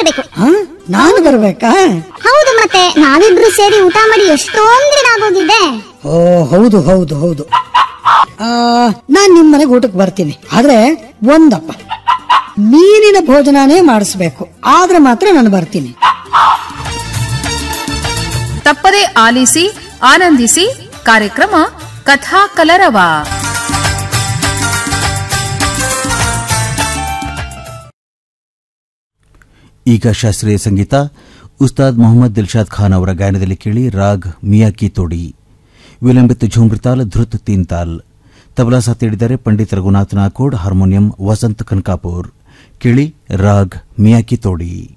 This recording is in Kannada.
ಬರ್ಬೇಕು ಹ? ನಾನು ಬರ್ಬೇಕಾ ಹೌದು ಮತ್ತೆ ನಾವಿಬ್ರು ಸೇರಿ ಊಟ ಮಾಡಿ ಎಷ್ಟೊಂದ್ ದಿನ ಆಗೋಗಿದೆ ಓ ಹೌದು ಹೌದು ಹೌದು ಆ, ನಾನ್ ನಿಮ್ ಮನೆಗೆ ಊಟಕ್ಕೆ ಬರ್ತೀನಿ ಆದ್ರೆ ಒಂದಪ್ಪ ಮೀನಿನ ಭೋಜನಾನೇ ಮಾಡಿಸ್ಬೇಕು ಆದ್ರೆ ಮಾತ್ರ ನಾನು ಬರ್ತೀನಿ ತಪ್ಪದೆ ಆಲಿಸಿ ಆನಂದಿಸಿ ಕಾರ್ಯಕ್ರಮ ಕಥಾ ಕಲರವ ಈಗ ಶಾಸ್ತ್ರೀಯ ಸಂಗೀತ ಉಸ್ತಾದ್ ಮೊಹಮ್ಮದ್ ದಿಲ್ಶಾದ್ ಖಾನ್ ಅವರ ಗಾಯನದಲ್ಲಿ ಕೇಳಿ ರಾಗ್ ಮಿಯಾಕಿ ತೋಡಿ ವಿಲಂಬಿತ ಝುಮ್ರತಾಲ್ ಧೃತ್ ತೀನ್ ತಾಲ್ ತಬಲಾ ಸಾಥ್ ಹೇಳಿದ್ದಾರೆ ಪಂಡಿತ್ ರಘುನಾಥ್ ನಾಕೋಡ್ ಹಾರ್ಮೋನಿಯಂ ವಸಂತ್ ಕನಕಾಪುರ್ ಕೇಳಿ ರಾಗ್ ಮಿಯಾಕಿ ತೋಡಿ